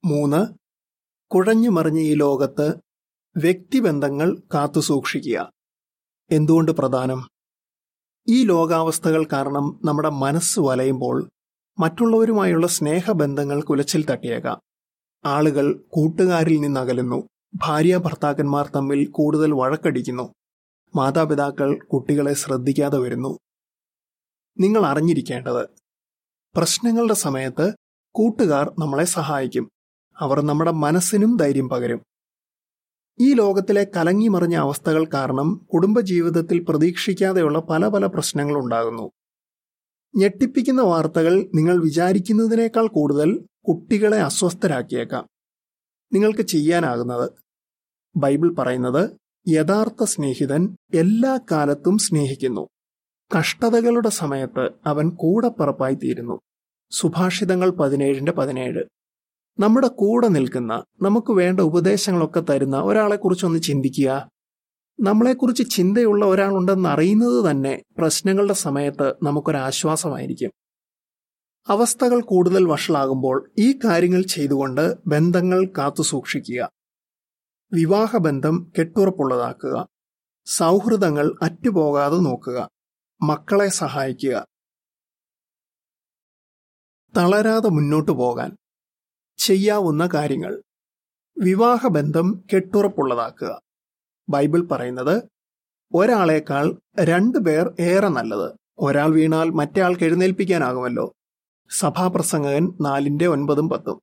മൂന്ന് കുഴഞ്ഞുമറിഞ്ഞ ഈ ലോകത്ത് വ്യക്തിബന്ധങ്ങൾ കാത്തുസൂക്ഷിക്കുക എന്തുകൊണ്ട് പ്രധാനം ഈ ലോകാവസ്ഥകൾ കാരണം നമ്മുടെ മനസ്സ് വലയുമ്പോൾ മറ്റുള്ളവരുമായുള്ള സ്നേഹബന്ധങ്ങൾ കുലച്ചിൽ തട്ടിയേക്കാം ആളുകൾ കൂട്ടുകാരിൽ നിന്നകലുന്നു ഭാര്യ ഭർത്താക്കന്മാർ തമ്മിൽ കൂടുതൽ വഴക്കടിക്കുന്നു മാതാപിതാക്കൾ കുട്ടികളെ ശ്രദ്ധിക്കാതെ വരുന്നു നിങ്ങൾ അറിഞ്ഞിരിക്കേണ്ടത് പ്രശ്നങ്ങളുടെ സമയത്ത് കൂട്ടുകാർ നമ്മളെ സഹായിക്കും അവർ നമ്മുടെ മനസ്സിനും ധൈര്യം പകരും ഈ ലോകത്തിലെ കലങ്ങിമറിഞ്ഞ അവസ്ഥകൾ കാരണം കുടുംബജീവിതത്തിൽ പ്രതീക്ഷിക്കാതെയുള്ള പല പല പ്രശ്നങ്ങൾ ഉണ്ടാകുന്നു ഞെട്ടിപ്പിക്കുന്ന വാർത്തകൾ നിങ്ങൾ വിചാരിക്കുന്നതിനേക്കാൾ കൂടുതൽ കുട്ടികളെ അസ്വസ്ഥരാക്കിയേക്കാം നിങ്ങൾക്ക് ചെയ്യാനാകുന്നത് ബൈബിൾ പറയുന്നത് യഥാർത്ഥ സ്നേഹിതൻ എല്ലാ കാലത്തും സ്നേഹിക്കുന്നു കഷ്ടതകളുടെ സമയത്ത് അവൻ കൂടപ്പിറപ്പായി തീരുന്നു സുഭാഷിതങ്ങൾ പതിനേഴിന്റെ പതിനേഴ് നമ്മുടെ കൂടെ നിൽക്കുന്ന നമുക്ക് വേണ്ട ഉപദേശങ്ങളൊക്കെ തരുന്ന ഒരാളെക്കുറിച്ചൊന്ന് ചിന്തിക്കുക നമ്മളെക്കുറിച്ച് ചിന്തയുള്ള ഒരാളുണ്ടെന്ന് അറിയുന്നത് തന്നെ പ്രശ്നങ്ങളുടെ സമയത്ത് നമുക്കൊരാശ്വാസമായിരിക്കും അവസ്ഥകൾ കൂടുതൽ വഷളാകുമ്പോൾ ഈ കാര്യങ്ങൾ ചെയ്തുകൊണ്ട് ബന്ധങ്ങൾ കാത്തുസൂക്ഷിക്കുക വിവാഹബന്ധം കെട്ടുറപ്പുള്ളതാക്കുക സൗഹൃദങ്ങൾ അറ്റുപോകാതെ നോക്കുക മക്കളെ സഹായിക്കുക തളരാതെ മുന്നോട്ടു പോകാൻ ചെയ്യാവുന്ന കാര്യങ്ങൾ വിവാഹബന്ധം കെട്ടുറപ്പുള്ളതാക്കുക ബൈബിൾ പറയുന്നത് ഒരാളേക്കാൾ രണ്ടു പേർ ഏറെ നല്ലത് ഒരാൾ വീണാൽ മറ്റേ ആൾക്ക് എഴുന്നേൽപ്പിക്കാനാകുമല്ലോ സഭാപ്രസംഗകൻ നാലിന്റെ ഒൻപതും പത്തും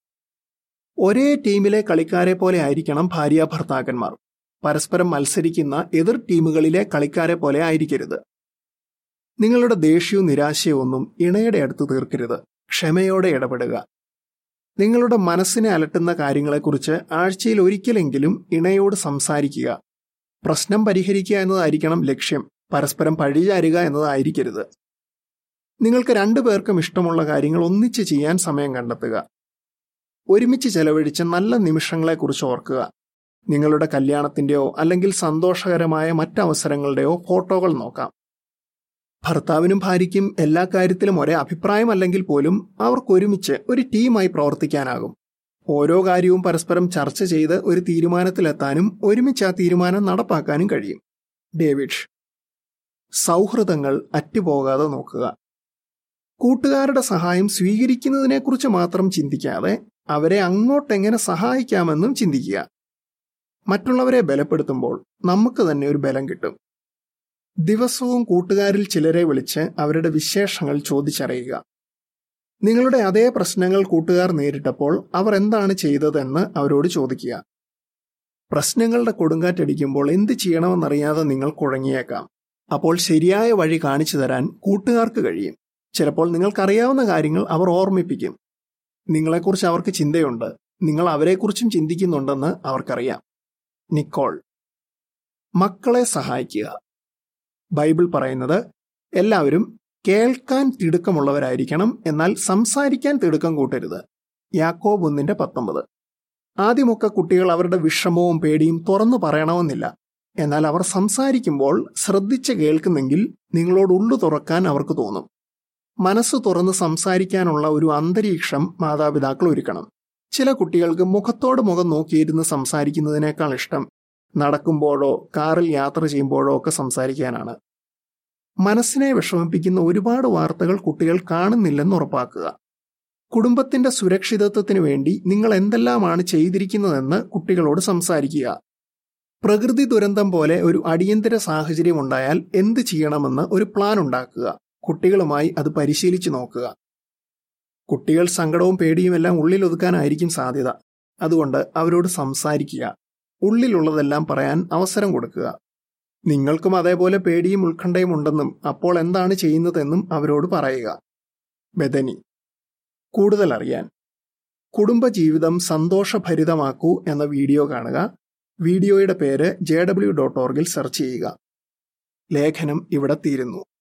ഒരേ ടീമിലെ കളിക്കാരെ പോലെ ആയിരിക്കണം ഭാര്യ ഭർത്താക്കന്മാർ പരസ്പരം മത്സരിക്കുന്ന എതിർ ടീമുകളിലെ കളിക്കാരെ പോലെ ആയിരിക്കരുത് നിങ്ങളുടെ ദേഷ്യവും നിരാശയും ഒന്നും ഇണയുടെ അടുത്ത് തീർക്കരുത് ക്ഷമയോടെ ഇടപെടുക നിങ്ങളുടെ മനസ്സിനെ അലട്ടുന്ന കാര്യങ്ങളെക്കുറിച്ച് ആഴ്ചയിൽ ഒരിക്കലെങ്കിലും ഇണയോട് സംസാരിക്കുക പ്രശ്നം പരിഹരിക്കുക എന്നതായിരിക്കണം ലക്ഷ്യം പരസ്പരം പഴിചാരുക എന്നതായിരിക്കരുത് നിങ്ങൾക്ക് രണ്ടു പേർക്കും ഇഷ്ടമുള്ള കാര്യങ്ങൾ ഒന്നിച്ച് ചെയ്യാൻ സമയം കണ്ടെത്തുക ഒരുമിച്ച് ചെലവഴിച്ച നല്ല നിമിഷങ്ങളെക്കുറിച്ച് ഓർക്കുക നിങ്ങളുടെ കല്യാണത്തിന്റെയോ അല്ലെങ്കിൽ സന്തോഷകരമായ മറ്റവസരങ്ങളുടെയോ ഫോട്ടോകൾ നോക്കാം ഭർത്താവിനും ഭാര്യയ്ക്കും എല്ലാ കാര്യത്തിലും ഒരേ അഭിപ്രായമല്ലെങ്കിൽ പോലും അവർക്കൊരുമിച്ച് ഒരു ടീമായി പ്രവർത്തിക്കാനാകും ഓരോ കാര്യവും പരസ്പരം ചർച്ച ചെയ്ത് ഒരു തീരുമാനത്തിലെത്താനും ഒരുമിച്ച് ആ തീരുമാനം നടപ്പാക്കാനും കഴിയും ഡേവിഡ് സൗഹൃദങ്ങൾ അറ്റുപോകാതെ നോക്കുക കൂട്ടുകാരുടെ സഹായം സ്വീകരിക്കുന്നതിനെക്കുറിച്ച് മാത്രം ചിന്തിക്കാതെ അവരെ അങ്ങോട്ടെങ്ങനെ സഹായിക്കാമെന്നും ചിന്തിക്കുക മറ്റുള്ളവരെ ബലപ്പെടുത്തുമ്പോൾ നമുക്ക് തന്നെ ഒരു ബലം കിട്ടും ദിവസവും കൂട്ടുകാരിൽ ചിലരെ വിളിച്ച് അവരുടെ വിശേഷങ്ങൾ ചോദിച്ചറിയുക നിങ്ങളുടെ അതേ പ്രശ്നങ്ങൾ കൂട്ടുകാർ നേരിട്ടപ്പോൾ അവർ എന്താണ് ചെയ്തതെന്ന് അവരോട് ചോദിക്കുക പ്രശ്നങ്ങളുടെ കൊടുങ്കാറ്റടിക്കുമ്പോൾ എന്ത് ചെയ്യണമെന്നറിയാതെ നിങ്ങൾ കുഴങ്ങിയേക്കാം അപ്പോൾ ശരിയായ വഴി കാണിച്ചു തരാൻ കൂട്ടുകാർക്ക് കഴിയും ചിലപ്പോൾ നിങ്ങൾക്കറിയാവുന്ന കാര്യങ്ങൾ അവർ ഓർമ്മിപ്പിക്കും നിങ്ങളെക്കുറിച്ച് അവർക്ക് ചിന്തയുണ്ട് നിങ്ങൾ അവരെക്കുറിച്ചും ചിന്തിക്കുന്നുണ്ടെന്ന് അവർക്കറിയാം നിക്കോൾ മക്കളെ സഹായിക്കുക ബൈബിൾ പറയുന്നത് എല്ലാവരും കേൾക്കാൻ തിടുക്കമുള്ളവരായിരിക്കണം എന്നാൽ സംസാരിക്കാൻ തിടുക്കം കൂട്ടരുത് യാക്കോബ് ഒന്നിന്റെ പത്തൊമ്പത് ആദ്യമൊക്കെ കുട്ടികൾ അവരുടെ വിഷമവും പേടിയും തുറന്നു പറയണമെന്നില്ല എന്നാൽ അവർ സംസാരിക്കുമ്പോൾ ശ്രദ്ധിച്ച് കേൾക്കുന്നെങ്കിൽ നിങ്ങളോട് ഉള്ളു തുറക്കാൻ അവർക്ക് തോന്നും മനസ്സ് തുറന്ന് സംസാരിക്കാനുള്ള ഒരു അന്തരീക്ഷം മാതാപിതാക്കൾ ഒരുക്കണം ചില കുട്ടികൾക്ക് മുഖത്തോട് മുഖം നോക്കിയിരുന്ന് സംസാരിക്കുന്നതിനേക്കാൾ ഇഷ്ടം നടക്കുമ്പോഴോ കാറിൽ യാത്ര ചെയ്യുമ്പോഴോ ഒക്കെ സംസാരിക്കാനാണ് മനസ്സിനെ വിഷമിപ്പിക്കുന്ന ഒരുപാട് വാർത്തകൾ കുട്ടികൾ കാണുന്നില്ലെന്ന് ഉറപ്പാക്കുക കുടുംബത്തിന്റെ സുരക്ഷിതത്വത്തിന് വേണ്ടി നിങ്ങൾ എന്തെല്ലാമാണ് ചെയ്തിരിക്കുന്നതെന്ന് കുട്ടികളോട് സംസാരിക്കുക പ്രകൃതി ദുരന്തം പോലെ ഒരു അടിയന്തര സാഹചര്യം ഉണ്ടായാൽ എന്ത് ചെയ്യണമെന്ന് ഒരു പ്ലാൻ ഉണ്ടാക്കുക കുട്ടികളുമായി അത് പരിശീലിച്ചു നോക്കുക കുട്ടികൾ സങ്കടവും പേടിയും എല്ലാം ഉള്ളിലൊതുക്കാനായിരിക്കും സാധ്യത അതുകൊണ്ട് അവരോട് സംസാരിക്കുക ഉള്ളിലുള്ളതെല്ലാം പറയാൻ അവസരം കൊടുക്കുക നിങ്ങൾക്കും അതേപോലെ പേടിയും ഉത്കണ്ഠയും ഉണ്ടെന്നും അപ്പോൾ എന്താണ് ചെയ്യുന്നതെന്നും അവരോട് പറയുക ബദനി കൂടുതൽ അറിയാൻ കുടുംബജീവിതം സന്തോഷഭരിതമാക്കൂ എന്ന വീഡിയോ കാണുക വീഡിയോയുടെ പേര് ജെ ഡബ്ല്യു ഡോട്ട് ഓർഗിൽ സെർച്ച് ചെയ്യുക ലേഖനം ഇവിടെ തീരുന്നു